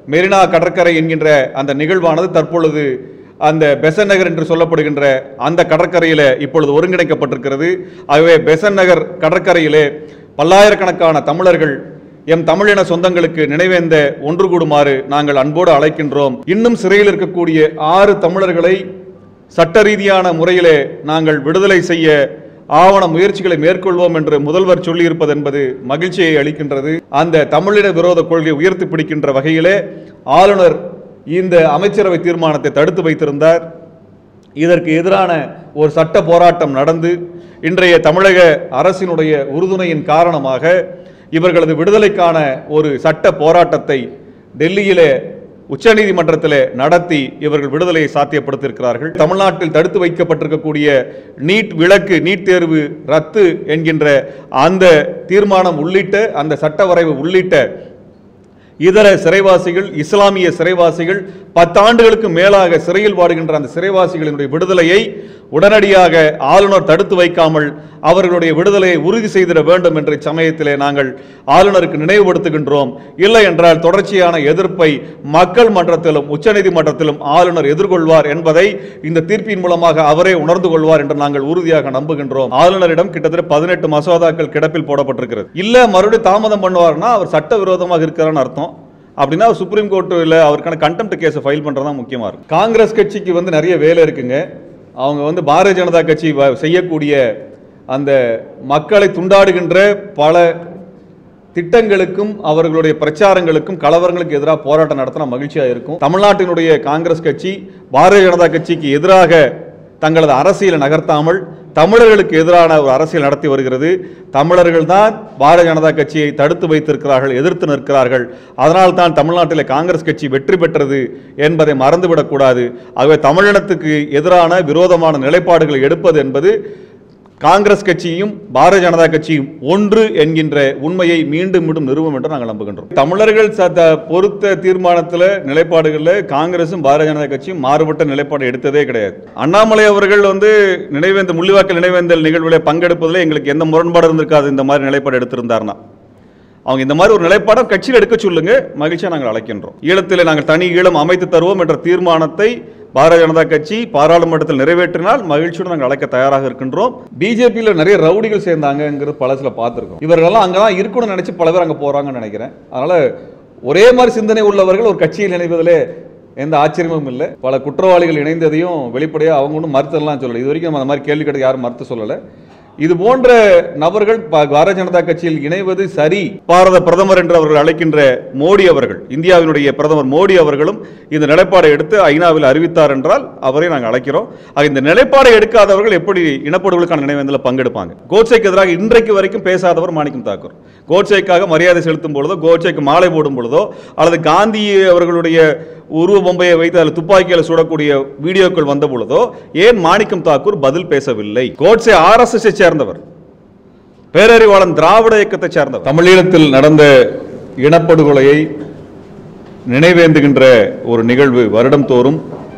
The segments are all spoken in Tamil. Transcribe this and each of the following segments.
மெரினா கடற்கரை என்கின்ற அந்த நிகழ்வானது தற்பொழுது அந்த பெசன் நகர் என்று சொல்லப்படுகின்ற அந்த கடற்கரையில இப்பொழுது ஒருங்கிணைக்கப்பட்டிருக்கிறது ஆகவே பெசன் நகர் கடற்கரையிலே பல்லாயிரக்கணக்கான தமிழர்கள் எம் தமிழின சொந்தங்களுக்கு நினைவேந்த ஒன்று கூடுமாறு நாங்கள் அன்போடு அழைக்கின்றோம் இன்னும் சிறையில் இருக்கக்கூடிய ஆறு தமிழர்களை சட்ட ரீதியான முறையிலே நாங்கள் விடுதலை செய்ய ஆவண முயற்சிகளை மேற்கொள்வோம் என்று முதல்வர் சொல்லியிருப்பது என்பது மகிழ்ச்சியை அளிக்கின்றது அந்த தமிழின விரோத கொள்கையை உயர்த்தி பிடிக்கின்ற வகையிலே ஆளுநர் இந்த அமைச்சரவை தீர்மானத்தை தடுத்து வைத்திருந்தார் இதற்கு எதிரான ஒரு சட்ட போராட்டம் நடந்து இன்றைய தமிழக அரசினுடைய உறுதுணையின் காரணமாக இவர்களது விடுதலைக்கான ஒரு சட்ட போராட்டத்தை டெல்லியிலே உச்சநீதிமன்றத்திலே நடத்தி இவர்கள் விடுதலையை சாத்தியப்படுத்தியிருக்கிறார்கள் தமிழ்நாட்டில் தடுத்து வைக்கப்பட்டிருக்கக்கூடிய நீட் விலக்கு நீட் தேர்வு ரத்து என்கின்ற அந்த தீர்மானம் உள்ளிட்ட அந்த சட்ட வரைவு உள்ளிட்ட இதர சிறைவாசிகள் இஸ்லாமிய சிறைவாசிகள் பத்தாண்டுகளுக்கு மேலாக சிறையில் வாடுகின்ற அந்த சிறைவாசிகளினுடைய விடுதலையை உடனடியாக ஆளுநர் தடுத்து வைக்காமல் அவர்களுடைய விடுதலையை உறுதி செய்திட வேண்டும் என்ற சமயத்திலே நாங்கள் ஆளுநருக்கு நினைவுபடுத்துகின்றோம் இல்லை என்றால் தொடர்ச்சியான எதிர்ப்பை மக்கள் மன்றத்திலும் உச்சநீதிமன்றத்திலும் ஆளுநர் எதிர்கொள்வார் என்பதை இந்த தீர்ப்பின் மூலமாக அவரே உணர்ந்து கொள்வார் என்று நாங்கள் உறுதியாக நம்புகின்றோம் ஆளுநரிடம் கிட்டத்தட்ட பதினெட்டு மசோதாக்கள் கிடப்பில் போடப்பட்டிருக்கிறது இல்ல மறுபடியும் தாமதம் பண்ணுவார்னா அவர் சட்டவிரோதமாக இருக்கிறான்னு அர்த்தம் அப்படின்னா அவர் சுப்ரீம் கோர்ட்டில் அவருக்கான கண்டெம்ட் கேஸை ஃபைல் பண்ணுறது தான் முக்கியமாக இருக்கும் காங்கிரஸ் கட்சிக்கு வந்து நிறைய வேலை இருக்குங்க அவங்க வந்து பாரதிய ஜனதா கட்சி வ- செய்யக்கூடிய அந்த மக்களை துண்டாடுகின்ற பல திட்டங்களுக்கும் அவர்களுடைய பிரச்சாரங்களுக்கும் கலவரங்களுக்கு எதிராக போராட்டம் நடத்தினா மகிழ்ச்சியாக இருக்கும் தமிழ்நாட்டினுடைய காங்கிரஸ் கட்சி பாரதிய ஜனதா கட்சிக்கு எதிராக தங்களது அரசியலை நகர்த்தாமல் தமிழர்களுக்கு எதிரான ஒரு அரசியல் நடத்தி வருகிறது தமிழர்கள் தான் பாரதிய ஜனதா கட்சியை தடுத்து வைத்திருக்கிறார்கள் எதிர்த்து நிற்கிறார்கள் அதனால் தான் தமிழ்நாட்டில் காங்கிரஸ் கட்சி வெற்றி பெற்றது என்பதை மறந்துவிடக்கூடாது ஆகவே தமிழினத்துக்கு எதிரான விரோதமான நிலைப்பாடுகளை எடுப்பது என்பது காங்கிரஸ் கட்சியும் பாரதிய ஜனதா கட்சியும் ஒன்று என்கின்ற உண்மையை மீண்டும் மீண்டும் நிறுவும் என்று நாங்கள் நம்புகின்றோம் தமிழர்கள் சத்த பொறுத்த தீர்மானத்தில் நிலைப்பாடுகளில் காங்கிரசும் பாரதிய ஜனதா கட்சியும் மாறுபட்ட நிலைப்பாடு எடுத்ததே கிடையாது அண்ணாமலை அவர்கள் வந்து நினைவேந்த முள்ளிவாக்கல் நினைவேந்தல் நிகழ்வில் பங்கெடுப்பதில் எங்களுக்கு எந்த முரண்பாடு இருந்திருக்காது இந்த மாதிரி நிலைப்பாடு எடுத்திருந்தார்னா அவங்க இந்த மாதிரி ஒரு நிலைப்பாடம் கட்சியில் எடுக்க சொல்லுங்க மகிழ்ச்சியா நாங்கள் அழைக்கின்றோம் ஈழத்தில் நாங்கள் தனி ஈழம் அமைத்து தருவோம் என்ற தீர்மானத்தை பாரதிய ஜனதா கட்சி பாராளுமன்றத்தில் நிறைவேற்றினால் மகிழ்ச்சியோடு நாங்கள் அழைக்க தயாராக இருக்கின்றோம் பிஜேபியில் நிறைய ரவுடிகள் சேர்ந்தாங்கங்கிறது பழசுல பார்த்துருக்கோம் இவர்களெல்லாம் அங்கதான் இருக்கணும்னு நினைச்சு பல பேர் அங்கே போறாங்கன்னு நினைக்கிறேன் அதனால ஒரே மாதிரி சிந்தனை உள்ளவர்கள் ஒரு கட்சியில் இணைவதிலே எந்த ஆச்சரியமும் இல்லை பல குற்றவாளிகள் இணைந்ததையும் வெளிப்படையாக அவங்க ஒன்றும் மறுத்தெல்லாம் சொல்லலை இது வரைக்கும் நம்ம அந்த மாதிரி கேள்வி கேட்டு யாரும் மறுத்து சொல்லலை இது போன்ற நபர்கள் பா- பாரதிய ஜனதா கட்சியில் இணைவது சரி பாரத பிரதமர் என்று அவர்கள் அழைக்கின்ற மோடி அவர்கள் இந்தியாவினுடைய பிரதமர் மோடி அவர்களும் இந்த நிலைப்பாடை எடுத்து ஐநாவில் அறிவித்தார் என்றால் அவரை நாங்கள் அழைக்கிறோம் ஆக இந்த நிலைப்பாடை எடுக்காதவர்கள் எப்படி இனப்படுகொலுக்கான நினைவேந்தலில் பங்கெடுப்பாங்க கோட்சேக்கு எதிராக இன்றைக்கு வரைக்கும் பேசாதவர் மாணிக்கம் தாக்கூர் கோட்சேக்காக மரியாதை செலுத்தும் பொழுதோ கோட்சேக்கு மாலை போடும் பொழுதோ அல்லது காந்தி அவர்களுடைய உருவ பொம்மையை வைத்து அதில் துப்பாக்கியால் சுடக்கூடிய வீடியோக்கள் வந்த பொழுதோ ஏன் மாணிக்கம் தாக்கூர் பதில் பேசவில்லை கோட்சே ஆர்எஸ்எஸ் சேர்ந்தவர் பேரறிவாளன் திராவிட இயக்கத்தை சேர்ந்தவர் தமிழீழத்தில் நடந்த இனப்படுகொலையை நினைவேந்துகின்ற ஒரு நிகழ்வு வருடம் தோறும்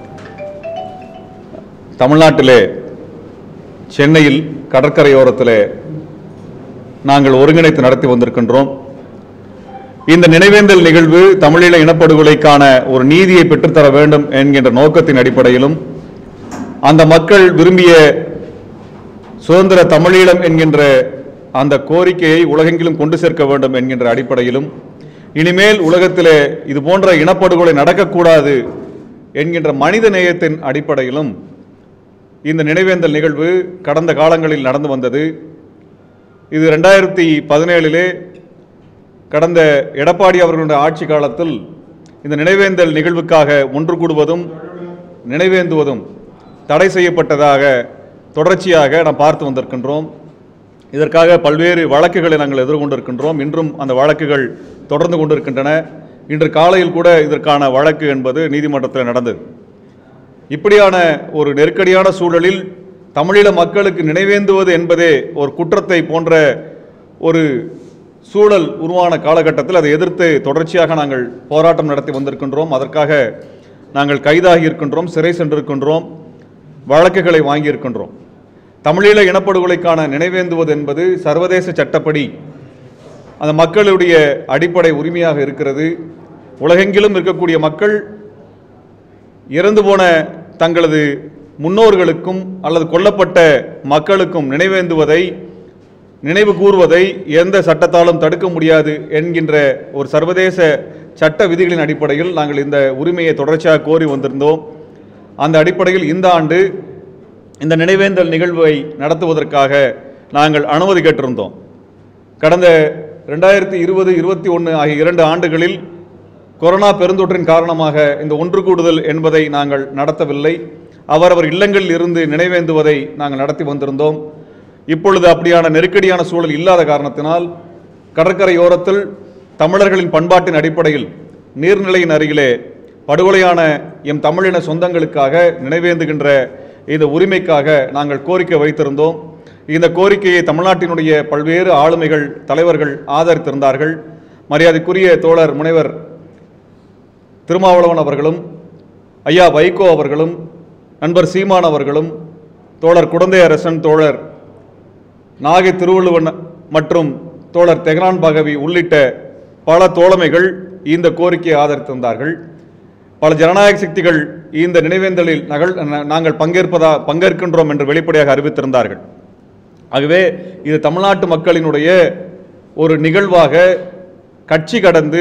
தமிழ்நாட்டிலே சென்னையில் கடற்கரையோரத்திலே நாங்கள் ஒருங்கிணைத்து நடத்தி வந்திருக்கின்றோம் இந்த நினைவேந்தல் நிகழ்வு தமிழீழ இனப்படுகொலைக்கான ஒரு நீதியை பெற்றுத்தர வேண்டும் என்கின்ற நோக்கத்தின் அடிப்படையிலும் அந்த மக்கள் விரும்பிய சுதந்திர தமிழீழம் என்கின்ற அந்த கோரிக்கையை உலகெங்கிலும் கொண்டு சேர்க்க வேண்டும் என்கின்ற அடிப்படையிலும் இனிமேல் உலகத்திலே இது போன்ற இனப்படுகொலை நடக்கக்கூடாது என்கின்ற மனித நேயத்தின் அடிப்படையிலும் இந்த நினைவேந்தல் நிகழ்வு கடந்த காலங்களில் நடந்து வந்தது இது ரெண்டாயிரத்தி பதினேழிலே கடந்த எடப்பாடி அவர்களுடைய ஆட்சி காலத்தில் இந்த நினைவேந்தல் நிகழ்வுக்காக ஒன்று கூடுவதும் நினைவேந்துவதும் தடை செய்யப்பட்டதாக தொடர்ச்சியாக நாம் பார்த்து வந்திருக்கின்றோம் இதற்காக பல்வேறு வழக்குகளை நாங்கள் எதிர்கொண்டிருக்கின்றோம் இன்றும் அந்த வழக்குகள் தொடர்ந்து கொண்டிருக்கின்றன இன்று காலையில் கூட இதற்கான வழக்கு என்பது நீதிமன்றத்தில் நடந்தது இப்படியான ஒரு நெருக்கடியான சூழலில் தமிழீழ மக்களுக்கு நினைவேந்துவது என்பதே ஒரு குற்றத்தை போன்ற ஒரு சூழல் உருவான காலகட்டத்தில் அதை எதிர்த்து தொடர்ச்சியாக நாங்கள் போராட்டம் நடத்தி வந்திருக்கின்றோம் அதற்காக நாங்கள் கைதாகி இருக்கின்றோம் சிறை சென்றிருக்கின்றோம் வழக்குகளை வாங்கியிருக்கின்றோம் தமிழீழ இனப்படுகொலைக்கான நினைவேந்துவது என்பது சர்வதேச சட்டப்படி அந்த மக்களுடைய அடிப்படை உரிமையாக இருக்கிறது உலகெங்கிலும் இருக்கக்கூடிய மக்கள் இறந்து போன தங்களது முன்னோர்களுக்கும் அல்லது கொல்லப்பட்ட மக்களுக்கும் நினைவேந்துவதை நினைவு கூறுவதை எந்த சட்டத்தாலும் தடுக்க முடியாது என்கின்ற ஒரு சர்வதேச சட்ட விதிகளின் அடிப்படையில் நாங்கள் இந்த உரிமையை தொடர்ச்சியாக கோரி வந்திருந்தோம் அந்த அடிப்படையில் இந்த ஆண்டு இந்த நினைவேந்தல் நிகழ்வை நடத்துவதற்காக நாங்கள் அனுமதி கேட்டிருந்தோம் கடந்த ரெண்டாயிரத்தி இருபது இருபத்தி ஒன்று ஆகிய இரண்டு ஆண்டுகளில் கொரோனா பெருந்தொற்றின் காரணமாக இந்த ஒன்று கூடுதல் என்பதை நாங்கள் நடத்தவில்லை அவரவர் இல்லங்களில் இருந்து நினைவேந்துவதை நாங்கள் நடத்தி வந்திருந்தோம் இப்பொழுது அப்படியான நெருக்கடியான சூழல் இல்லாத காரணத்தினால் கடற்கரையோரத்தில் தமிழர்களின் பண்பாட்டின் அடிப்படையில் நீர்நிலையின் அருகிலே படுகொலையான எம் தமிழின சொந்தங்களுக்காக நினைவேந்துகின்ற இந்த உரிமைக்காக நாங்கள் கோரிக்கை வைத்திருந்தோம் இந்த கோரிக்கையை தமிழ்நாட்டினுடைய பல்வேறு ஆளுமைகள் தலைவர்கள் ஆதரித்திருந்தார்கள் மரியாதைக்குரிய தோழர் முனைவர் திருமாவளவன் அவர்களும் ஐயா வைகோ அவர்களும் நண்பர் சீமான் அவர்களும் தோழர் குடந்தை அரசன் தோழர் நாகை திருவள்ளுவன் மற்றும் தோழர் தெஹ்ரான் பகவி உள்ளிட்ட பல தோழமைகள் இந்த கோரிக்கையை ஆதரித்திருந்தார்கள் பல ஜனநாயக சக்திகள் இந்த நினைவேந்தலில் நகல் ந- நாங்கள் பங்கேற்பதா பங்கேற்கின்றோம் என்று வெளிப்படையாக அறிவித்திருந்தார்கள் ஆகவே இது தமிழ்நாட்டு மக்களினுடைய ஒரு நிகழ்வாக கட்சி கடந்து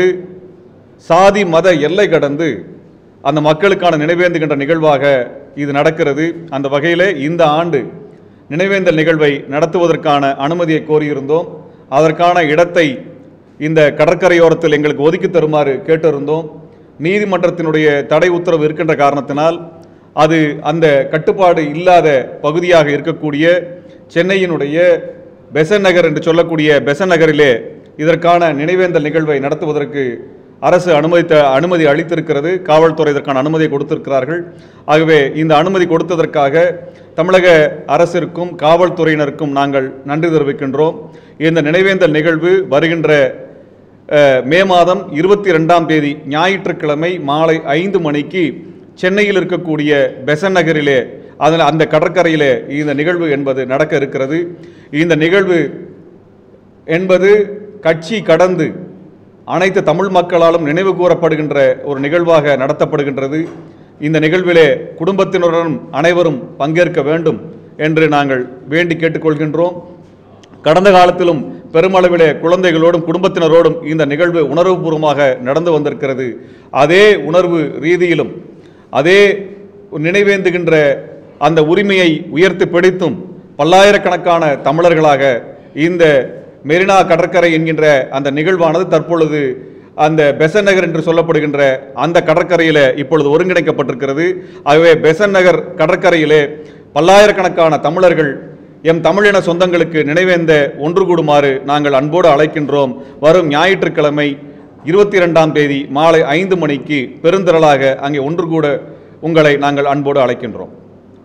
சாதி மத எல்லை கடந்து அந்த மக்களுக்கான நினைவேந்துகின்ற நிகழ்வாக இது நடக்கிறது அந்த வகையிலே இந்த ஆண்டு நினைவேந்தல் நிகழ்வை நடத்துவதற்கான அனுமதியை கோரியிருந்தோம் அதற்கான இடத்தை இந்த கடற்கரையோரத்தில் எங்களுக்கு ஒதுக்கி தருமாறு கேட்டிருந்தோம் நீதிமன்றத்தினுடைய தடை உத்தரவு இருக்கின்ற காரணத்தினால் அது அந்த கட்டுப்பாடு இல்லாத பகுதியாக இருக்கக்கூடிய சென்னையினுடைய பெசன் நகர் என்று சொல்லக்கூடிய பெசன் நகரிலே இதற்கான நினைவேந்தல் நிகழ்வை நடத்துவதற்கு அரசு அனுமதித்த அனுமதி அளித்திருக்கிறது காவல்துறை இதற்கான அனுமதியை கொடுத்திருக்கிறார்கள் ஆகவே இந்த அனுமதி கொடுத்ததற்காக தமிழக அரசிற்கும் காவல்துறையினருக்கும் நாங்கள் நன்றி தெரிவிக்கின்றோம் இந்த நினைவேந்தல் நிகழ்வு வருகின்ற அஹ், மே மாதம் இருபத்தி ரெண்டாம் தேதி ஞாயிற்றுக்கிழமை மாலை ஐந்து மணிக்கு சென்னையில் இருக்கக்கூடிய பெசன் நகரிலே அதில் அந்த கடற்கரையிலே இந்த நிகழ்வு என்பது நடக்க இருக்கிறது இந்த நிகழ்வு என்பது கட்சி கடந்து அனைத்து தமிழ் மக்களாலும் நினைவு கூறப்படுகின்ற ஒரு நிகழ்வாக நடத்தப்படுகின்றது இந்த நிகழ்விலே குடும்பத்தினருடன் அனைவரும் பங்கேற்க வேண்டும் என்று நாங்கள் வேண்டி கேட்டுக்கொள்கின்றோம் கடந்த காலத்திலும் பெருமளவிலே குழந்தைகளோடும் குடும்பத்தினரோடும் இந்த நிகழ்வு உணர்வுபூர்வமாக நடந்து வந்திருக்கிறது அதே உணர்வு ரீதியிலும் அதே நினைவேந்துகின்ற அந்த உரிமையை உயர்த்தி பிடித்தும் பல்லாயிரக்கணக்கான தமிழர்களாக இந்த மெரினா கடற்கரை என்கின்ற அந்த நிகழ்வானது தற்பொழுது அந்த பெசன் நகர் என்று சொல்லப்படுகின்ற அந்த கடற்கரையிலே இப்பொழுது ஒருங்கிணைக்கப்பட்டிருக்கிறது ஆகவே பெசன் நகர் கடற்கரையிலே பல்லாயிரக்கணக்கான தமிழர்கள் எம் தமிழின சொந்தங்களுக்கு நினைவேந்த ஒன்று கூடுமாறு நாங்கள் அன்போடு அழைக்கின்றோம் வரும் ஞாயிற்றுக்கிழமை இருபத்தி இரண்டாம் தேதி மாலை ஐந்து மணிக்கு பெருந்திரளாக அங்கே ஒன்று கூட உங்களை நாங்கள் அன்போடு அழைக்கின்றோம்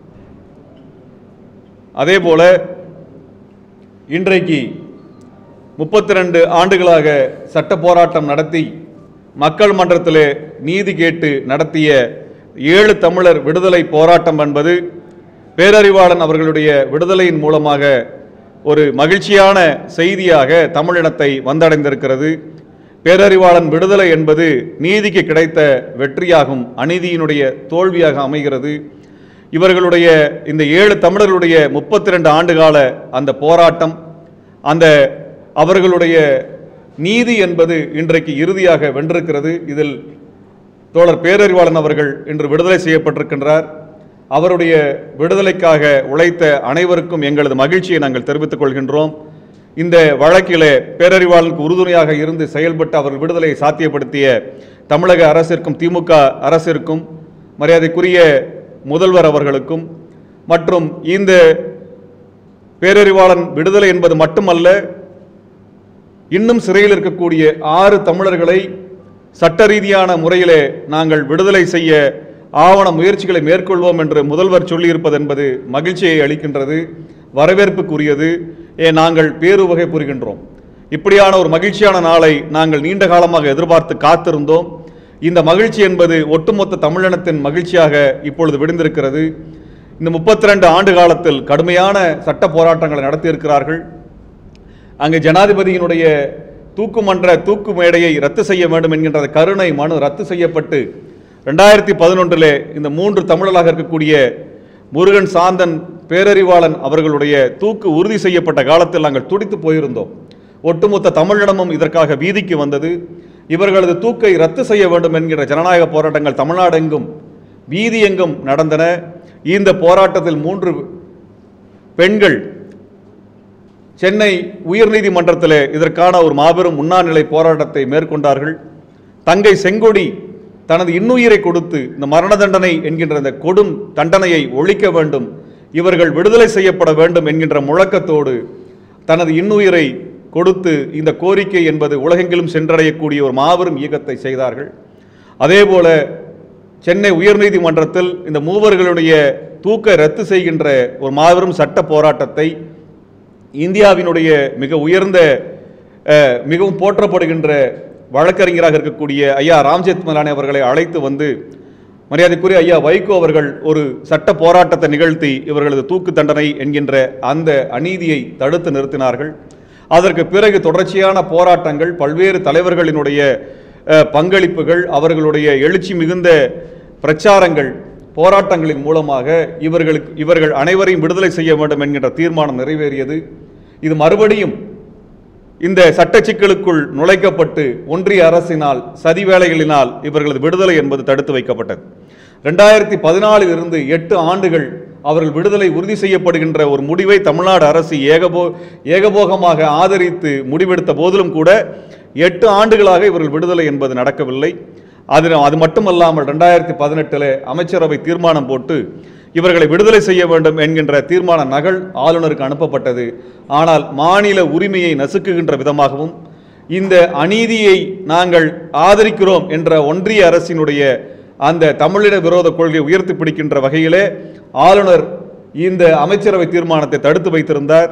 அதேபோல இன்றைக்கு முப்பத்தி ரெண்டு ஆண்டுகளாக சட்ட போராட்டம் நடத்தி மக்கள் மன்றத்திலே நீதி கேட்டு நடத்திய ஏழு தமிழர் விடுதலை போராட்டம் என்பது பேரறிவாளன் அவர்களுடைய விடுதலையின் மூலமாக ஒரு மகிழ்ச்சியான செய்தியாக தமிழினத்தை வந்தடைந்திருக்கிறது பேரறிவாளன் விடுதலை என்பது நீதிக்கு கிடைத்த வெற்றியாகும் அநீதியினுடைய தோல்வியாக அமைகிறது இவர்களுடைய இந்த ஏழு தமிழர்களுடைய முப்பத்தி ரெண்டு ஆண்டுகால அந்த போராட்டம் அந்த அவர்களுடைய நீதி என்பது இன்றைக்கு இறுதியாக வென்றிருக்கிறது இதில் தோழர் பேரறிவாளன் அவர்கள் இன்று விடுதலை செய்யப்பட்டிருக்கின்றார் அவருடைய விடுதலைக்காக உழைத்த அனைவருக்கும் எங்களது மகிழ்ச்சியை நாங்கள் தெரிவித்துக் கொள்கின்றோம் இந்த வழக்கிலே பேரறிவாளனுக்கு உறுதுணையாக இருந்து செயல்பட்டு அவர் விடுதலையை சாத்தியப்படுத்திய தமிழக அரசிற்கும் திமுக அரசிற்கும் மரியாதைக்குரிய முதல்வர் அவர்களுக்கும் மற்றும் இந்த பேரறிவாளன் விடுதலை என்பது மட்டுமல்ல இன்னும் சிறையில் இருக்கக்கூடிய ஆறு தமிழர்களை சட்ட ரீதியான முறையிலே நாங்கள் விடுதலை செய்ய ஆவண முயற்சிகளை மேற்கொள்வோம் என்று முதல்வர் சொல்லியிருப்பது என்பது மகிழ்ச்சியை அளிக்கின்றது வரவேற்புக்குரியது ஏ நாங்கள் பேரு வகை புரிகின்றோம் இப்படியான ஒரு மகிழ்ச்சியான நாளை நாங்கள் நீண்ட காலமாக எதிர்பார்த்து காத்திருந்தோம் இந்த மகிழ்ச்சி என்பது ஒட்டுமொத்த தமிழினத்தின் மகிழ்ச்சியாக இப்பொழுது விடுந்திருக்கிறது இந்த முப்பத்தி ரெண்டு ஆண்டு காலத்தில் கடுமையான சட்ட போராட்டங்களை நடத்தியிருக்கிறார்கள் அங்கே ஜனாதிபதியினுடைய தூக்குமன்ற தூக்கு மேடையை ரத்து செய்ய வேண்டும் என்கின்ற அந்த கருணை மனு ரத்து செய்யப்பட்டு ரெண்டாயிரத்தி பதினொன்றிலே இந்த மூன்று தமிழர்களாக இருக்கக்கூடிய முருகன் சாந்தன் பேரறிவாளன் அவர்களுடைய தூக்கு உறுதி செய்யப்பட்ட காலத்தில் நாங்கள் துடித்து போயிருந்தோம் ஒட்டுமொத்த தமிழினமும் இதற்காக வீதிக்கு வந்தது இவர்களது தூக்கை ரத்து செய்ய வேண்டும் என்கிற ஜனநாயக போராட்டங்கள் தமிழ்நாடெங்கும் வீதி எங்கும் நடந்தன இந்த போராட்டத்தில் மூன்று பெண்கள் சென்னை உயர்நீதிமன்றத்தில் இதற்கான ஒரு மாபெரும் உண்ணாநிலை போராட்டத்தை மேற்கொண்டார்கள் தங்கை செங்கொடி தனது இன்னுயிரை கொடுத்து இந்த மரண தண்டனை என்கின்ற இந்த கொடும் தண்டனையை ஒழிக்க வேண்டும் இவர்கள் விடுதலை செய்யப்பட வேண்டும் என்கின்ற முழக்கத்தோடு தனது இன்னுயிரை கொடுத்து இந்த கோரிக்கை என்பது உலகெங்கிலும் சென்றடையக்கூடிய ஒரு மாபெரும் இயக்கத்தை செய்தார்கள் அதேபோல சென்னை உயர்நீதிமன்றத்தில் இந்த மூவர்களுடைய தூக்க ரத்து செய்கின்ற ஒரு மாபெரும் சட்ட போராட்டத்தை இந்தியாவினுடைய மிக உயர்ந்த அஹ், மிகவும் போற்றப்படுகின்ற வழக்கறிஞராக இருக்கக்கூடிய ஐயா ராம்ஜெத் மலானி அவர்களை அழைத்து வந்து மரியாதைக்குரிய ஐயா வைகோ அவர்கள் ஒரு சட்ட போராட்டத்தை நிகழ்த்தி இவர்களது தூக்கு தண்டனை என்கின்ற அந்த அநீதியை தடுத்து நிறுத்தினார்கள் அதற்கு பிறகு தொடர்ச்சியான போராட்டங்கள் பல்வேறு தலைவர்களினுடைய அஹ், பங்களிப்புகள் அவர்களுடைய எழுச்சி மிகுந்த பிரச்சாரங்கள் போராட்டங்களின் மூலமாக இவர்களுக்கு இவர்கள் அனைவரையும் விடுதலை செய்ய வேண்டும் என்கின்ற தீர்மானம் நிறைவேறியது இது மறுபடியும் இந்த சட்ட சிக்கலுக்குள் நுழைக்கப்பட்டு ஒன்றிய அரசினால் சதி வேலைகளினால் இவர்களது விடுதலை என்பது தடுத்து வைக்கப்பட்டது ரெண்டாயிரத்தி பதினாலில் இருந்து எட்டு ஆண்டுகள் அவர்கள் விடுதலை உறுதி செய்யப்படுகின்ற ஒரு முடிவை தமிழ்நாடு அரசு ஏகபோ ஏகபோகமாக ஆதரித்து முடிவெடுத்த போதிலும் கூட எட்டு ஆண்டுகளாக இவர்கள் விடுதலை என்பது நடக்கவில்லை அது அது மட்டுமல்லாமல் ரெண்டாயிரத்தி பதினெட்டில் அமைச்சரவை தீர்மானம் போட்டு இவர்களை விடுதலை செய்ய வேண்டும் என்கின்ற தீர்மான நகல் ஆளுநருக்கு அனுப்பப்பட்டது ஆனால் மாநில உரிமையை நசுக்குகின்ற விதமாகவும் இந்த அநீதியை நாங்கள் ஆதரிக்கிறோம் என்ற ஒன்றிய அரசினுடைய அந்த தமிழின விரோத கொள்கையை உயர்த்தி பிடிக்கின்ற வகையிலே ஆளுநர் இந்த அமைச்சரவை தீர்மானத்தை தடுத்து வைத்திருந்தார்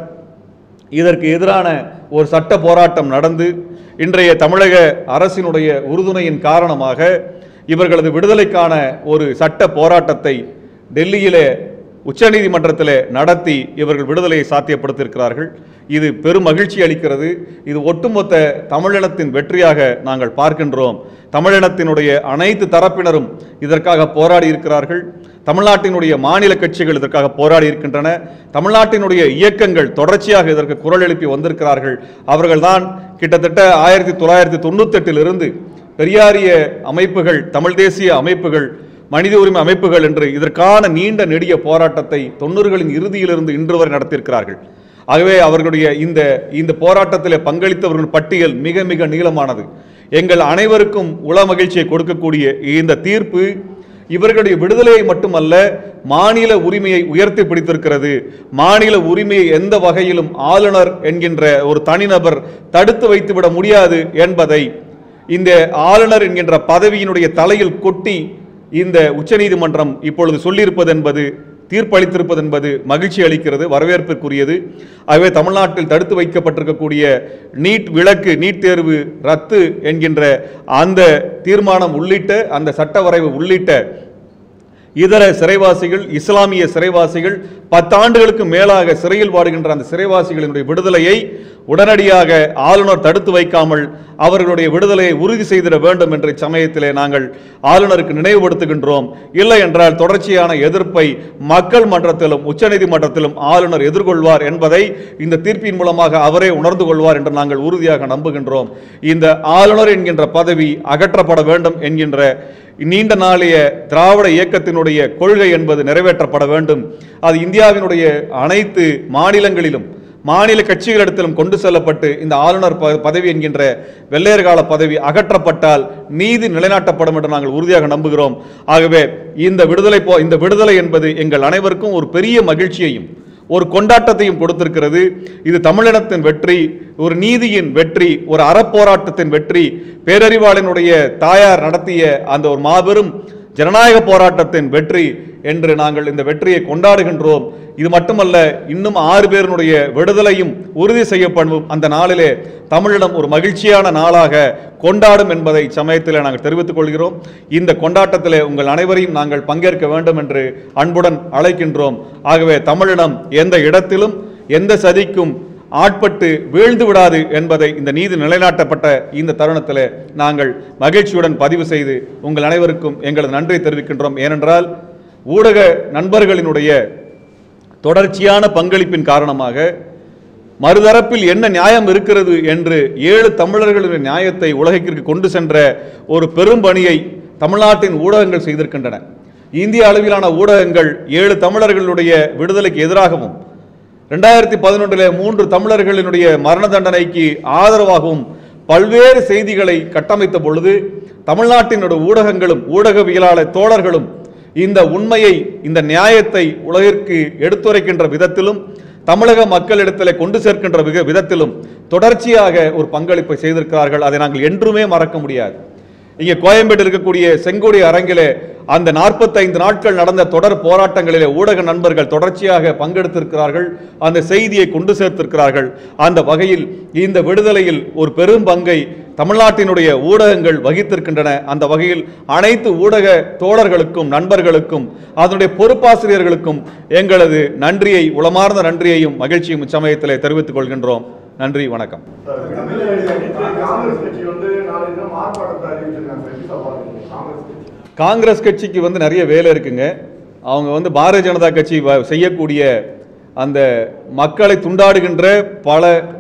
இதற்கு எதிரான ஒரு சட்ட போராட்டம் நடந்து இன்றைய தமிழக அரசினுடைய உறுதுணையின் காரணமாக இவர்களது விடுதலைக்கான ஒரு சட்ட போராட்டத்தை டெல்லியிலே உச்சநீதிமன்றத்திலே நடத்தி இவர்கள் விடுதலையை சாத்தியப்படுத்தியிருக்கிறார்கள் இது பெரும் மகிழ்ச்சி அளிக்கிறது இது ஒட்டுமொத்த தமிழினத்தின் வெற்றியாக நாங்கள் பார்க்கின்றோம் தமிழினத்தினுடைய அனைத்து தரப்பினரும் இதற்காக போராடி இருக்கிறார்கள் தமிழ்நாட்டினுடைய மாநில கட்சிகள் இதற்காக போராடி இருக்கின்றன தமிழ்நாட்டினுடைய இயக்கங்கள் தொடர்ச்சியாக இதற்கு குரல் எழுப்பி வந்திருக்கிறார்கள் அவர்கள்தான் கிட்டத்தட்ட ஆயிரத்தி தொள்ளாயிரத்தி தொண்ணூத்தெட்டிலிருந்து பெரியாரிய அமைப்புகள் தமிழ் தேசிய அமைப்புகள் மனித உரிமை அமைப்புகள் என்று இதற்கான நீண்ட நெடிய போராட்டத்தை தொண்ணூறுகளின் இறுதியிலிருந்து இன்று வரை நடத்தியிருக்கிறார்கள் ஆகவே அவர்களுடைய இந்த இந்த போராட்டத்தில் பங்களித்தவர்கள் பட்டியல் மிக மிக நீளமானது எங்கள் அனைவருக்கும் உள மகிழ்ச்சியை கொடுக்கக்கூடிய இந்த தீர்ப்பு இவர்களுடைய விடுதலையை மட்டுமல்ல மாநில உரிமையை உயர்த்தி பிடித்திருக்கிறது மாநில உரிமையை எந்த வகையிலும் ஆளுநர் என்கின்ற ஒரு தனிநபர் தடுத்து வைத்துவிட முடியாது என்பதை இந்த ஆளுநர் என்கின்ற பதவியினுடைய தலையில் கொட்டி இந்த உச்சநீதிமன்றம் இப்பொழுது சொல்லியிருப்பது என்பது தீர்ப்பளித்திருப்பது என்பது மகிழ்ச்சி அளிக்கிறது வரவேற்பிற்குரியது ஆகவே தமிழ்நாட்டில் தடுத்து வைக்கப்பட்டிருக்கக்கூடிய நீட் விலக்கு நீட் தேர்வு ரத்து என்கின்ற அந்த தீர்மானம் உள்ளிட்ட அந்த சட்ட வரைவு உள்ளிட்ட இதர சிறைவாசிகள் இஸ்லாமிய சிறைவாசிகள் பத்தாண்டுகளுக்கு மேலாக சிறையில் வாடுகின்ற அந்த சிறைவாசிகளினுடைய விடுதலையை உடனடியாக ஆளுநர் தடுத்து வைக்காமல் அவர்களுடைய விடுதலையை உறுதி செய்திட வேண்டும் என்ற சமயத்திலே நாங்கள் ஆளுநருக்கு நினைவுபடுத்துகின்றோம் இல்லை என்றால் தொடர்ச்சியான எதிர்ப்பை மக்கள் மன்றத்திலும் உச்சநீதிமன்றத்திலும் ஆளுநர் எதிர்கொள்வார் என்பதை இந்த தீர்ப்பின் மூலமாக அவரே உணர்ந்து கொள்வார் என்று நாங்கள் உறுதியாக நம்புகின்றோம் இந்த ஆளுநர் என்கின்ற பதவி அகற்றப்பட வேண்டும் என்கின்ற நீண்ட நாளைய திராவிட இயக்கத்தினுடைய கொள்கை என்பது நிறைவேற்றப்பட வேண்டும் அது இந்தியாவினுடைய அனைத்து மாநிலங்களிலும் மாநில கட்சிகளிடத்திலும் கொண்டு செல்லப்பட்டு இந்த ஆளுநர் ப- பதவி என்கின்ற வெள்ளையர் கால பதவி அகற்றப்பட்டால் நீதி நிலைநாட்டப்படும் என்று நாங்கள் உறுதியாக நம்புகிறோம் ஆகவே இந்த விடுதலை போ இந்த விடுதலை என்பது எங்கள் அனைவருக்கும் ஒரு பெரிய மகிழ்ச்சியையும் ஒரு கொண்டாட்டத்தையும் கொடுத்திருக்கிறது இது தமிழினத்தின் வெற்றி ஒரு நீதியின் வெற்றி ஒரு அறப்போராட்டத்தின் வெற்றி பேரறிவாளனுடைய தாயார் நடத்திய அந்த ஒரு மாபெரும் ஜனநாயக போராட்டத்தின் வெற்றி என்று நாங்கள் இந்த வெற்றியை கொண்டாடுகின்றோம் இது மட்டுமல்ல இன்னும் ஆறு பேருடைய விடுதலையும் உறுதி செய்யப்படும் அந்த நாளிலே தமிழிடம் ஒரு மகிழ்ச்சியான நாளாக கொண்டாடும் என்பதை சமயத்தில் நாங்கள் தெரிவித்துக் கொள்கிறோம் இந்த கொண்டாட்டத்திலே உங்கள் அனைவரையும் நாங்கள் பங்கேற்க வேண்டும் என்று அன்புடன் அழைக்கின்றோம் ஆகவே தமிழினம் எந்த இடத்திலும் எந்த சதிக்கும் ஆட்பட்டு வீழ்ந்து விடாது என்பதை இந்த நீதி நிலைநாட்டப்பட்ட இந்த தருணத்தில் நாங்கள் மகிழ்ச்சியுடன் பதிவு செய்து உங்கள் அனைவருக்கும் எங்களது நன்றியை தெரிவிக்கின்றோம் ஏனென்றால் ஊடக நண்பர்களினுடைய தொடர்ச்சியான பங்களிப்பின் காரணமாக மறுதரப்பில் என்ன நியாயம் இருக்கிறது என்று ஏழு தமிழர்களுடைய நியாயத்தை உலகிற்கு கொண்டு சென்ற ஒரு பெரும் பணியை தமிழ்நாட்டின் ஊடகங்கள் செய்திருக்கின்றன இந்திய அளவிலான ஊடகங்கள் ஏழு தமிழர்களுடைய விடுதலைக்கு எதிராகவும் ரெண்டாயிரத்தி பதினொன்றில் மூன்று தமிழர்களினுடைய மரண தண்டனைக்கு ஆதரவாகவும் பல்வேறு செய்திகளை கட்டமைத்த பொழுது தமிழ்நாட்டினுடைய ஊடகங்களும் ஊடகவியலாளர் தோழர்களும் இந்த உண்மையை இந்த நியாயத்தை உலகிற்கு எடுத்துரைக்கின்ற விதத்திலும் தமிழக மக்களிடத்தில் கொண்டு சேர்க்கின்ற விக விதத்திலும் தொடர்ச்சியாக ஒரு பங்களிப்பை செய்திருக்கிறார்கள் அதை நாங்கள் என்றுமே மறக்க முடியாது இங்கே கோயம்பேடு இருக்கக்கூடிய செங்கோடி அரங்கிலே அந்த நாற்பத்தைந்து நாட்கள் நடந்த தொடர் போராட்டங்களிலே ஊடக நண்பர்கள் தொடர்ச்சியாக பங்கெடுத்திருக்கிறார்கள் அந்த செய்தியை கொண்டு சேர்த்திருக்கிறார்கள் அந்த வகையில் இந்த விடுதலையில் ஒரு பெரும் பங்கை தமிழ்நாட்டினுடைய ஊடகங்கள் வகித்திருக்கின்றன அந்த வகையில் அனைத்து ஊடக தோழர்களுக்கும் நண்பர்களுக்கும் அதனுடைய பொறுப்பாசிரியர்களுக்கும் எங்களது நன்றியை உளமார்ந்த நன்றியையும் மகிழ்ச்சியும் இச்சமயத்திலே தெரிவித்துக் கொள்கின்றோம் நன்றி வணக்கம் சார், தமிழக காங்கிரஸ் கட்சி வந்து நாளை தினம் ஆர்ப்பாட்டத்தை அறிவிச்சிருக்காங்க சார். எப்படி சார் பாக்குறீங்க? காங்கிரஸ் கட்சி காங்கிரஸ் கட்சிக்கு வந்து நிறைய வேலை இருக்குங்க அவங்க வந்து பாரதிய ஜனதா கட்சி வ- செய்யக்கூடிய அந்த மக்களை துண்டாடுகின்ற பல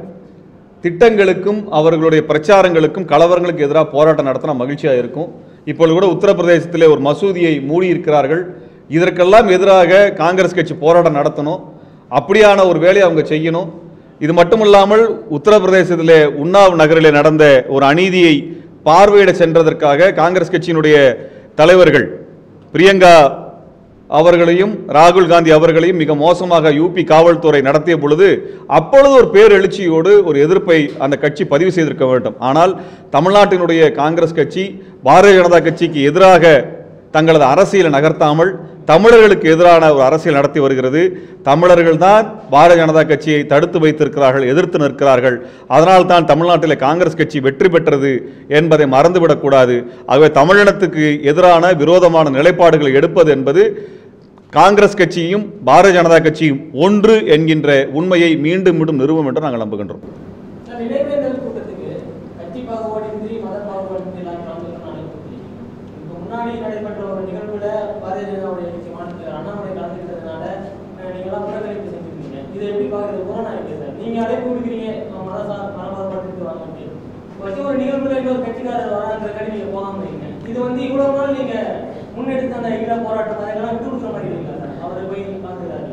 திட்டங்களுக்கும் அவர்களுடைய பிரச்சாரங்களுக்கும் கலவரங்களுக்கு எதிராக போராட்டம் நடத்தினா மகிழ்ச்சியாக இருக்கும் இப்பொழுது கூட உத்தரப்பிரதேசத்திலே ஒரு மசூதியை மூடி இருக்கிறார்கள் இதற்கெல்லாம் எதிராக காங்கிரஸ் கட்சி போராட்டம் நடத்தணும் அப்படியான ஒரு வேலையை அவங்க செய்யணும் இது மட்டுமில்லாமல் உத்தரப்பிரதேசத்திலே உன்னாவ் நகரிலே நடந்த ஒரு அநீதியை பார்வையிட சென்றதற்காக காங்கிரஸ் கட்சியினுடைய தலைவர்கள் பிரியங்கா அவர்களையும் ராகுல் காந்தி அவர்களையும் மிக மோசமாக யூபி காவல்துறை நடத்திய பொழுது அப்பொழுது ஒரு பேரெழுச்சியோடு ஒரு எதிர்ப்பை அந்த கட்சி பதிவு செய்திருக்க வேண்டும் ஆனால் தமிழ்நாட்டினுடைய காங்கிரஸ் கட்சி பாரதிய ஜனதா கட்சிக்கு எதிராக தங்களது அரசியலை நகர்த்தாமல் தமிழர்களுக்கு எதிரான ஒரு அரசியல் நடத்தி வருகிறது தமிழர்கள் தான் பாரதிய ஜனதா கட்சியை தடுத்து வைத்திருக்கிறார்கள் எதிர்த்து நிற்கிறார்கள் அதனால் தான் தமிழ்நாட்டில் காங்கிரஸ் கட்சி வெற்றி பெற்றது என்பதை மறந்துவிடக்கூடாது ஆகவே தமிழினத்துக்கு எதிரான விரோதமான நிலைப்பாடுகளை எடுப்பது என்பது காங்கிரஸ் கட்சியும் பாரதிய ஜனதா கட்சியும் ஒன்று என்கின்ற உண்மையை மீண்டும் மீண்டும் நிறுவும் என்று நாங்கள் நம்புகின்றோம் சார், நினைவேந்தல் கூட்டத்துக்கு கட்சி பாகுபாடின்றி மத பாகுபாடின்றி எல்லாம் கலந்துக்கணும்னு அழைப்பு இப்போ முன்னாடி நடைபெற்ற ஒரு நிகழ்வுல பாரதிய ஜனதாவுடைய கட்சி மாநில அண்ணாமலை கலந்துக்கிட்டதுனால அஹ், நீங்க எல்லாம் புறக்கணிப்பு செஞ்சிருக்கீங்க இதை எப்படி பாக்குறது புறநா இருக்கு சார் நீங்க அழைப்பு விடுக்கிறீங்க அஹ், மதசா மதபாடுபட்டு வாங்க அப்படின்னு வச்சு ஒரு நிகழ்வுல இன்னொரு கட்சிக்காரர் வராங்கிறக்காடி நீங்க போகாம இருக்கீங்க இது வந்து இவ்வளவு நாள் நீங்க முன்னெடுத்த அந்த ஈழ போராட்டம் அதெல்லாம் விட்டு கொடுக்குற மாதிரி இல்லைங்களா சார் அவரை போய் பார்த்துக்கிறாங்க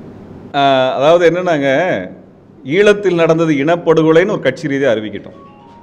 ஆஹ், அதாவது என்னன்னாங்க ஈழத்தில் நடந்தது இனப்படுகொலைன்னு ஒரு கட்சி ரீதியாக அறிவிக்கிட்டோம்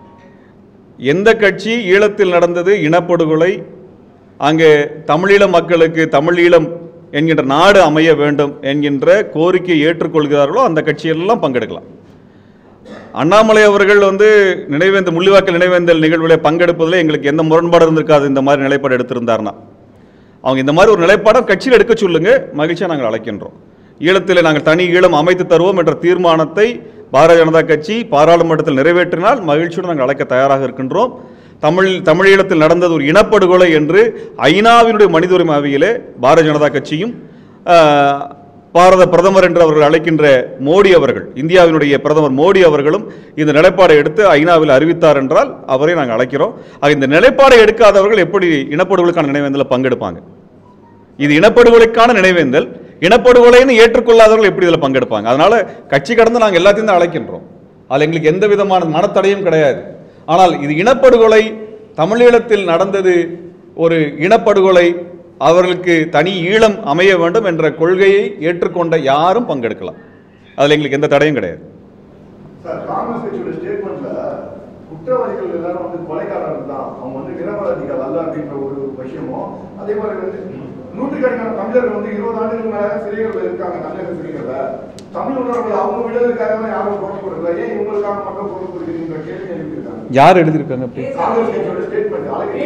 எந்த கட்சி ஈழத்தில் நடந்தது இனப்படுகொலை அங்கே தமிழீழ மக்களுக்கு தமிழீழம் என்கின்ற நாடு அமைய வேண்டும் என்கின்ற கோரிக்கையை ஏற்றுக்கொள்கிறார்களோ அந்த கட்சியெல்லாம் பங்கெடுக்கலாம் அண்ணாமலை அவர்கள் வந்து நினைவேந்தல் முள்ளிவாக்கல் நினைவேந்தல் நிகழ்வில் பங்கெடுப்பதில் எங்களுக்கு எந்த முரண்பாடு இருந்திருக்காது இந்த மாதிரி நிலைப்பாடு எடுத்திருந்தாருன்னா அவங்க இந்த மாதிரி ஒரு நிலைப்பாடை கட்சியில் எடுக்க சொல்லுங்க மகிழ்ச்சியாக நாங்கள் அழைக்கின்றோம் ஈழத்தில் நாங்கள் தனி ஈழம் அமைத்து தருவோம் என்ற தீர்மானத்தை பாரதிய ஜனதா கட்சி பாராளுமன்றத்தில் நிறைவேற்றினால் மகிழ்ச்சியுடன் நாங்கள் அழைக்க தயாராக இருக்கின்றோம் தமிழ் தமிழீழத்தில் நடந்தது ஒரு இனப்படுகொலை என்று ஐநாவினுடைய மனித உரிமை அவையிலே பாரதிய ஜனதா கட்சியும் ஆஹ், பாரத பிரதமர் என்று அவர்கள் அழைக்கின்ற மோடி அவர்கள் இந்தியாவினுடைய பிரதமர் மோடி அவர்களும் இந்த நிலைப்பாடை எடுத்து ஐநாவில் அறிவித்தார் என்றால் அவரை நாங்கள் அழைக்கிறோம் ஆக இந்த நிலைப்பாடை எடுக்காதவர்கள் எப்படி இனப்படுகொலைக்கான நினைவேந்தலில் பங்கெடுப்பாங்க இது இனப்படுகொலைக்கான நினைவேந்தல் இனப்படுகொலைன்னு ஏற்றுக்கொள்ளாதவர்கள் எப்படி இதில் பங்கெடுப்பாங்க அதனால கட்சி கடந்து நாங்கள் எல்லாத்தையும் தான் அழைக்கின்றோம் அதில் எங்களுக்கு எந்த விதமான மனத்தடையும் கிடையாது ஆனால் இது இனப்படுகொலை தமிழீழத்தில் நடந்தது ஒரு இனப்படுகொலை அவர்களுக்கு தனி ஈழம் அமைய வேண்டும் என்ற கொள்கையை ஏற்றுக்கொண்ட யாரும் பங்கெடுக்கலாம் அதில் எங்களுக்கு எந்த தடையும் கிடையாது சார் காங்கிரஸ் கட்சியோட ஸ்டேட்மெண்ட்ல குற்றவாளிகள் எல்லாரும் வந்து கொலைகாரர்கள் தான் அவங்க வந்து நிரபராதிகள் அல்ல அப்படின்ற ஒரு விஷயமும் அதே மாதிரி வந்து நூற்றுக்கணக்கான தமிழர்கள் வந்து இருபது ஆண்டுகள் மேல சிறைகள் இருக்காங்க தமிழக சிறைகள்ல தமிழ் உணர்வுகள் அவங்க விடுதலுக்காக யாரும் போட்டி கொடுக்கல ஏன் இவங்களுக்காக மட்டும் போட்டி கொடுக்குறீங்க கேள்வி எழுப்பியிருக்காங்க யார் எழுதியிருக்காங்க அப்படி காங்கிரஸ் கட்சியோட ஸ்டேட்மெண்ட்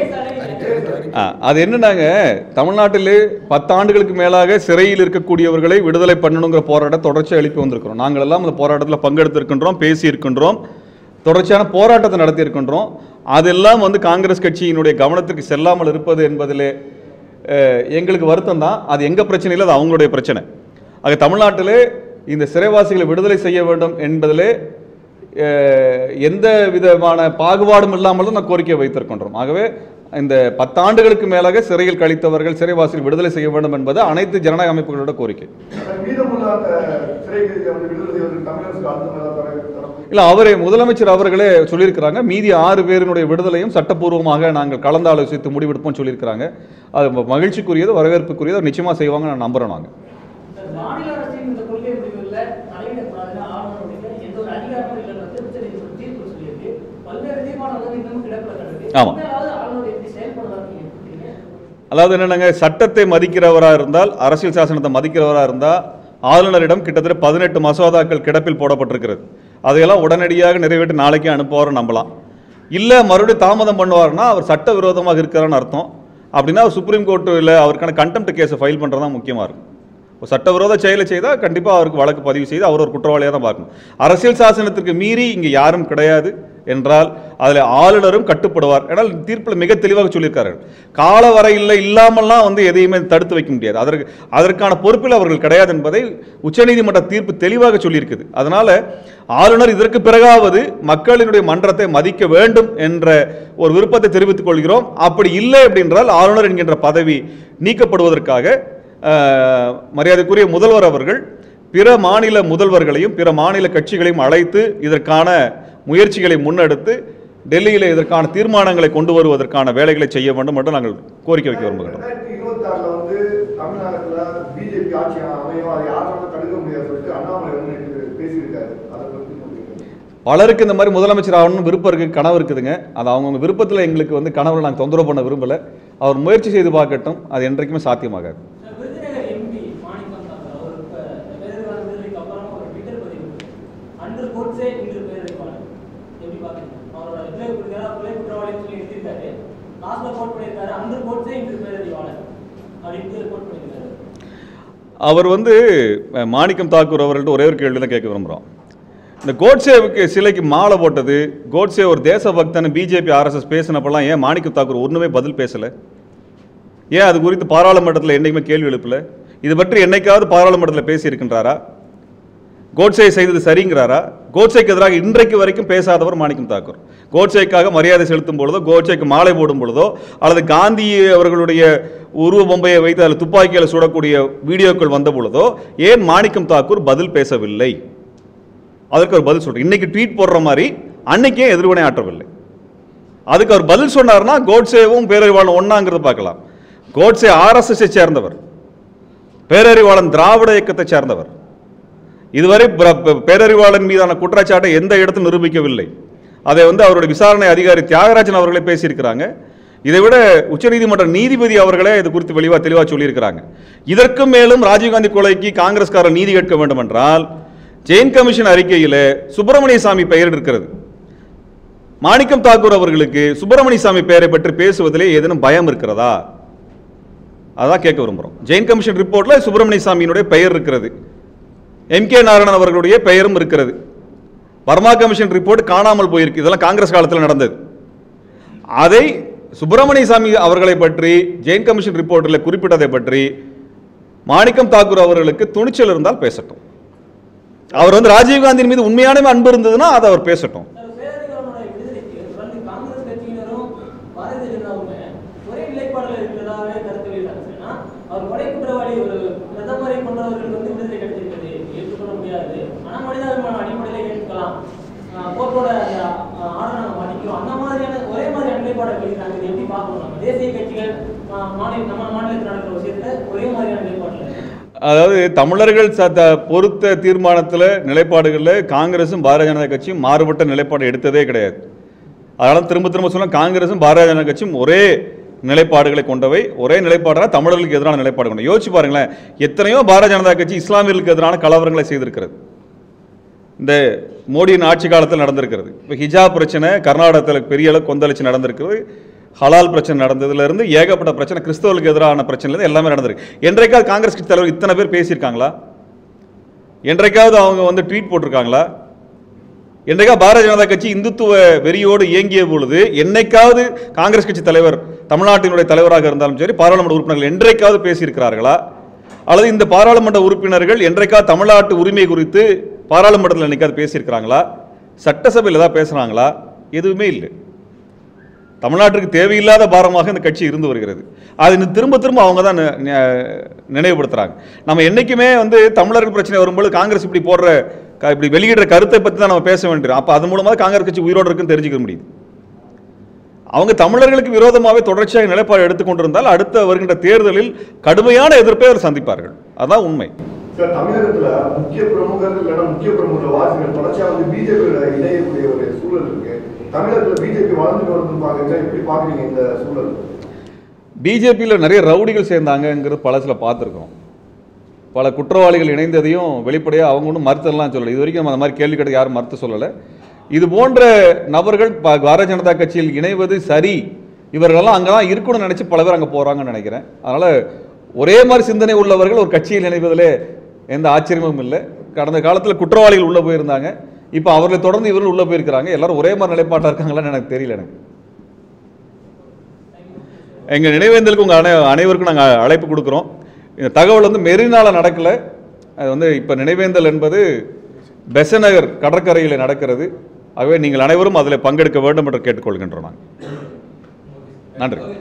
ஆ, அது என்னன்னாங்க தமிழ்நாட்டிலே பத்தாண்டுகளுக்கு மேலாக சிறையில் இருக்கக்கூடியவர்களை விடுதலை பண்ணணுங்கிற போராட்டம் தொடர்ச்சியாக எழுப்பி வந்திருக்கிறோம் நாங்கள் எல்லாம் அந்த போராட்டத்தில் பங்கெடுத்திருக்கின்றோம் பேசி இருக்கின்றோம் தொடர்ச்சியான போராட்டத்தை நடத்தியிருக்கின்றோம் அதெல்லாம் வந்து காங்கிரஸ் கட்சியினுடைய கவனத்திற்கு செல்லாமல் இருப்பது என்பதிலே அஹ், எங்களுக்கு வருத்தம் தான் அது எங்கள் பிரச்சனை இல்லை அது அவங்களுடைய பிரச்சனை ஆக தமிழ்நாட்டிலே இந்த சிறைவாசிகளை விடுதலை செய்ய வேண்டும் என்பதிலே அஹ், எந்த விதமான பாகுபாடும் இல்லாமல் தான் நான் கோரிக்கை வைத்திருக்கின்றோம் ஆகவே இந்த பத்தாண்டுகளுக்கு மேலாக சிறையில் கழித்தவர்கள் சிறைவாசிகள் விடுதலை செய்ய வேண்டும் என்பது அனைத்து ஜனநாயக அமைப்புகளோட கோரிக்கை ஆனால் மீதமுள்ள அந்த சிறை கைதிகளை வந்து விடுதலை செய்வதற்கு தமிழக அரசு அந்த மாதிரி தர தரப்பு இல்ல அவரே முதலமைச்சர் அவர்களே சொல்லியிருக்கிறாங்க மீதி ஆறு பேரினுடைய விடுதலையும் சட்டப்பூர்வமாக நாங்கள் கலந்தாலோசித்து முடிவெடுப்போம் சொல்லியிருக்கிறாங்க அது ம- மகிழ்ச்சிக்குரியது வரவேற்புக்குரியது அவர் நிச்சயமா செய்வாங்க நான் நம்புறேன் நாங்க இந்த மாநில அரசின் இந்த கொள்கை முடிவுகளில் தலையிடக்கூடாதுன்னு ஆளுநருடைய எந்த ஒரு அதிகாரமும் இல்லைன்னு வந்து உச்சநீதிமன்றம் தீர்ப்பு சொல்லியிருக்கு பல்வேறு தீர்மானங்கள் வந்து இன்னமும் கிடப்பில் கிடக்கு ஆமா. உண்மையாவது ஆளுநர் எப்படி செயல்படுறாரு நீங்க எப்படி அதாவது என்னங்க சட்டத்தை மதிக்கிறவரா இருந்தால் அரசியல் சாசனத்தை மதிக்கிறவரா இருந்தா ஆளுநரிடம் கிட்டத்தட்ட பதினெட்டு மசோதாக்கள் கிடப்பில் போடப்பட்டிருக்கிறது அதையெல்லாம் உடனடியாக நிறைவேற்றி நாளைக்கே அனுப்புவார் நம்பலாம் இல்ல மறுபடியும் தாமதம் பண்ணுவார்னா அவர் சட்டவிரோதமாக இருக்கிறான்னு அர்த்தம் அப்படின்னா அவர் சுப்ரீம் கோர்ட்டில் அவருக்கான கண்டெம்ட் கேஸை ஃபைல் பண்ணுறது தான் முக்கியமாக இருக்கும் ஒரு சட்டவிரோத செயலை செய்தால் கண்டிப்பாக அவருக்கு வழக்கு பதிவு செய்து அவர் ஒரு குற்றவாளியாக தான் பார்க்கணும் அரசியல் சாசனத்திற்கு மீறி இங்கே யாரும் கிடையாது என்றால் அதில் ஆளுநரும் கட்டுப்படுவார் ஏன்னால் தீர்ப்பில் மிக தெளிவாக சொல்லியிருக்கார்கள் கால வரையில் இல்லாமல்லாம் வந்து எதையுமே தடுத்து வைக்க முடியாது அதற்கு அதற்கான பொறுப்பில் அவர்கள் கிடையாது என்பதை உச்சநீதிமன்ற தீர்ப்பு தெளிவாக சொல்லியிருக்குது அதனால ஆளுநர் இதற்கு பிறகாவது மக்களினுடைய மன்றத்தை மதிக்க வேண்டும் என்ற ஒரு விருப்பத்தை தெரிவித்துக் கொள்கிறோம் அப்படி இல்லை அப்படின்றால் ஆளுநர் என்கின்ற பதவி நீக்கப்படுவதற்காக அஹ், மரியாதைக்குரிய முதல்வர் அவர்கள் பிற மாநில முதல்வர்களையும் பிற மாநில கட்சிகளையும் அழைத்து இதற்கான முயற்சிகளை முன்னெடுத்து டெல்லியில் இதற்கான தீர்மானங்களை கொண்டு வருவதற்கான வேலைகளை செய்ய வேண்டும் என்று நாங்கள் கோரிக்கை வைக்க விரும்புகிறோம் ரெண்டாயிரத்தி இருபத்தி ஆறுல வந்து தமிழ்நாட்டுல பிஜேபி ஆட்சி அமையும் அதை யாராலும் தடுக்க முடியாது சொல்லிட்டு அண்ணாமலை வந்து நேற்று பேசியிருக்காரு அதை பத்தி சொல்லுங்க. பலருக்கு இந்த மாதிரி முதலமைச்சர் ஆகணும்னு விருப்பம் இருக்கு கனவு இருக்குதுங்க அது அவங்கவுங்க விருப்பத்தில் எங்களுக்கு வந்து கனவுல நாங்கள் தொந்தரவு பண்ண விரும்பல அவர் முயற்சி செய்து பார்க்கட்டும் அது என்றைக்குமே சாத்தியமாகாது விருதுநகர் எம்பி மாணிக்கம் தாக்கர் அவர் இப்ப பேரறிவாளர் விடுதலைக்கு அப்புறம் ஒரு ட்விட்டர் பதிவு அன்று கோட்ஸே இன்று பேரறிவாளர் எப்படி பாக்குறீங்க அவரோட விடுதலை கொடுக்கிறார் கொலை குற்றவாளின்னு சொல்லி எழுதியிருக்காரு லாஸ்ட்ல கோட் பண்ணியிருக்காரு அன்று கோட்ஸே இன்று பேரறிவாளர் அப்படின்னு கோட் பண்ணியிருக்காரு அவர் வந்து அஹ், மாணிக்கம் தாக்கூர் அவர்கள்ட்ட ஒரே ஒரு கேள்வி தான் கேட்க விரும்புகிறோம் இந்த கோட்சேவுக்கு சிலைக்கு மாலை போட்டது கோட்சே ஒரு தேசபக்தன் பிஜேபி ஆர்எஸ்எஸ் பேசினப்பெல்லாம் ஏன் மாணிக்கம் தாக்கூர் ஒன்றுமே பதில் பேசலை ஏன் அது குறித்து பாராளுமன்றத்தில் என்னைக்குமே கேள்வி எழுப்பல இது பற்றி என்னைக்காவது பாராளுமன்றத்தில் பேசியிருக்கின்றாரா கோட்சே செய்தது சரிங்கிறாரா கோட்சேக்கு எதிராக இன்றைக்கு வரைக்கும் பேசாதவர் மாணிக்கம் தாக்கூர் கோட்சேக்காக மரியாதை செலுத்தும் பொழுதோ கோட்சேக்கு மாலை போடும் பொழுதோ அல்லது காந்தி அவர்களுடைய உருவ பொம்மையை வைத்து அதில் துப்பாக்கியால் சுடக்கூடிய வீடியோக்கள் வந்த பொழுதோ ஏன் மாணிக்கம் தாக்கூர் பதில் பேசவில்லை அதற்கு அவர் பதில் சொல்றார் இன்னைக்கு ட்வீட் போடுற மாதிரி அன்னைக்கே எதிர்வினை ஆற்றவில்லை அதுக்கு அவர் பதில் சொன்னார்னா கோட்சேவும் பேரறிவாளன் ஒண்ணாங்கிறத பார்க்கலாம் கோட்சே ஆர்எஸ்எஸ்ஸை சேர்ந்தவர் பேரறிவாளன் திராவிட இயக்கத்தை சேர்ந்தவர் இதுவரை பிர- ப- பேரறிவாளன் மீதான குற்றச்சாட்டை எந்த இடத்திலும் நிரூபிக்கவில்லை அதை வந்து அவருடைய விசாரணை அதிகாரி தியாகராஜன் அவர்களே பேசியிருக்கிறாங்க இதை விட உச்சநீதிமன்ற நீதிபதி அவர்களே இது குறித்து வெளிவா தெளிவாக சொல்லியிருக்கிறாங்க இதற்கும் மேலும் ராஜீவ்காந்தி கொலைக்கு காங்கிரஸ்காரர் நீதி கேட்க வேண்டும் என்றால் ஜெயின் கமிஷன் அறிக்கையில் சுப்பிரமணிய சாமி பெயர் இருக்கிறது மாணிக்கம் தாக்கூர் அவர்களுக்கு சுப்பிரமணிய சாமி பெயரை பற்றி பேசுவதிலே ஏதேனும் பயம் இருக்கிறதா அதான் கேட்க விரும்புகிறோம் ஜெயின் கமிஷன் ரிப்போர்ட்ல சுப்பிரமணிய சாமியினுடைய பெயர் இருக்கிறது எம் கே நாராயணன் அவர்களுடைய பெயரும் இருக்கிறது வர்மா கமிஷன் ரிப்போர்ட் காணாமல் போயிருக்கு இதெல்லாம் காங்கிரஸ் காலத்தில் நடந்தது அதை சுப்பிரமணிய சாமி அவர்களை பற்றி ஜெயின் கமிஷன் ரிப்போர்ட்டில் குறிப்பிட்டதை பற்றி மாணிக்கம் தாக்கூர் அவர்களுக்கு துணிச்சல் இருந்தால் பேசட்டும் அவர் வந்து ராஜீவ்காந்தியின் மீது உண்மையானவே அன்பு இருந்ததுன்னா அதை அவர் பேசட்டும் சார், பேரறிவாளனோட விடுதலைக்கு தொடர்ந்து காங்கிரஸ் கட்சியினரும் பாரதிய ஜனதாவுமே ஒரே நிலைப்பாடுல இருக்கிறதாவே கருத்து வெளியிட்டாங்க ஏன்னா அவர் கொலை குற்றவாளி ஒரு பிரதமரை கொண்டவர்களுக்கு வந்து விடுதலை கிடைச்சிருக்கிறது ஏற்றுக்கொள்ள முடியாது ஆனா மனிதாபிமான அடிப்படையில ஏற்றுக்கலாம் ஆஹ் கோர்ட்டோட அந்த ஆர்டர் நாங்க மதிக்கிறோம் அந்த மாதிரியான ஒரே மாதிரியான நிலைப்பாடை வெளியிட்டாங்க இது எப்படி பார்க்கணும் நம்ம தேசிய கட்சிகள் ஆஹ் மாநில நம்ம மாநிலத்தில் நடக்கிற விஷயத்துல ஒரே மாதிரியான நிலைப்பாடுல அதாவது தமிழர்கள் ச- த- பொறுத்த தீர்மானத்தில் நிலைப்பாடுகளில் காங்கிரஸும் பாரதிய ஜனதா கட்சியும் மாறுபட்ட நிலைப்பாடு எடுத்ததே கிடையாது அதனால திரும்ப திரும்ப சொல்ல காங்கிரஸும் பாரதிய ஜனதா கட்சியும் ஒரே நிலைப்பாடுகளை கொண்டவை ஒரே நிலைப்பாடுனா தமிழர்களுக்கு எதிரான நிலைப்பாடு கொண்டவை யோசிச்சு பாருங்களேன் எத்தனையோ பாரதிய ஜனதா கட்சி இஸ்லாமியர்களுக்கு எதிரான கலவரங்களை செய்திருக்கிறது இந்த மோடியின் ஆட்சி காலத்தில் நடந்திருக்கிறது இப்போ ஹிஜாப் பிரச்சனை கர்நாடகத்தில் பெரிய அளவு கொந்தளிச்சு நடந்திருக்கிறது ஹலால் பிரச்சனை நடந்ததுல இருந்து ஏகப்பட்ட பிரச்சனை கிறிஸ்தவர்களுக்கு எதிரான பிரச்சனைல எல்லாமே நடந்திருக்கு என்றைக்காவது காங்கிரஸ் கட்சி தலைவர் இத்தனை பேர் பேசியிருக்காங்களா என்றைக்காவது அவங்க வந்து ட்வீட் போட்டிருக்காங்களா என்றைக்கா பாரதிய ஜனதா கட்சி இந்துத்துவ வெறியோடு இயங்கிய பொழுது என்னைக்காவது காங்கிரஸ் கட்சி தலைவர் தமிழ்நாட்டினுடைய தலைவராக இருந்தாலும் சரி பாராளுமன்ற உறுப்பினர்கள் என்றைக்காவது பேசியிருக்கிறார்களா அல்லது இந்த பாராளுமன்ற உறுப்பினர்கள் என்றைக்கா தமிழ்நாட்டு உரிமை குறித்து பாராளுமன்றத்தில் என்னைக்காவது பேசியிருக்கிறாங்களா சட்டசபையில் ஏதாவது பேசுகிறாங்களா எதுவுமே இல்லை தமிழ்நாட்டுக்கு தேவையில்லாத பாரமாக இந்த கட்சி இருந்து வருகிறது அது இன்னும் திரும்ப திரும்ப அவங்க தான் நி- நி- நினைவுபடுத்துறாங்க நம்ம என்னைக்குமே வந்து தமிழர்கள் பிரச்சனை வரும்போது காங்கிரஸ் இப்படி போடுற க- இப்படி வெளியிடுற கருத்தை பற்றி தான் நம்ம பேச வேண்டியது அப்போ அது மூலமாக காங்கிரஸ் கட்சி உயிரோடு இருக்குன்னு தெரிஞ்சுக்க முடியுது அவங்க தமிழர்களுக்கு விரோதமாகவே தொடர்ச்சியாக நிலைப்பாடு எடுத்துக்கொண்டிருந்தால் அடுத்த வருகின்ற தேர்தலில் கடுமையான எதிர்ப்பை அவர் சந்திப்பார்கள் அதான் உண்மை சார் தமிழகத்துல முக்கிய பிரமுகர்கள் இல்லைன்னா முக்கிய பிரமுக வாசிகள் தொடர்ச்சியா வந்து பிஜேபி இணையக்கூடிய ஒரு சூழல் இருக்கு தமிழகத்துல பிஜேபி வளர்ந்து வருதுன்னு பாக்குறீங்க எப்படி பாக்குறீங்க இந்த சூழல் பிஜேபியில் நிறைய ரவுடிகள் சேர்ந்தாங்கங்கிறது பழசில் பார்த்துருக்கோம் பல குற்றவாளிகள் இணைந்ததையும் வெளிப்படையாக அவங்க ஒன்றும் மறுத்தெல்லாம் சொல்லலை இது வரைக்கும் நம்ம அந்த மாதிரி கேள்வி கேட்டு யாரும் மறுத்து சொல்லலை இது போன்ற நபர்கள் ப- பாரதிய ஜனதா கட்சியில் இணைவது சரி இவர்களெல்லாம் அங்கே தான் இருக்கணும்னு நினச்சி பல பேர் அங்கே போகிறாங்கன்னு நினைக்கிறேன் அதனால் ஒரே மாதிரி சிந்தனை உள்ளவர்கள் ஒரு கட்சியில் இணைவதிலே எந்த ஆச்சரியமும் இல்லை கடந்த காலத்தில் குற்றவாளிகள் உள்ளே போயிருந்தாங்க இப்போ அவர்களை தொடர்ந்து இவர்கள் உள்ளே போயிருக்கிறாங்க எல்லாரும் ஒரே மாதிரி நிலைப்பாட்டாக இருக்காங்களான்னு எனக்கு தெரியல எனக்கு எங்கள் நினைவேந்தலுக்கு உங்கள் அனை அனைவருக்கும் நாங்கள் அழைப்பு கொடுக்குறோம் இந்த தகவல் வந்து மெரினால நடக்கல அது வந்து இப்போ நினைவேந்தல் என்பது பெசநகர் கடற்கரையில் நடக்கிறது ஆகவே நீங்கள் அனைவரும் அதில் பங்கெடுக்க வேண்டும் என்று கேட்டுக்கொள்கின்றோம் நாங்கள் நன்றி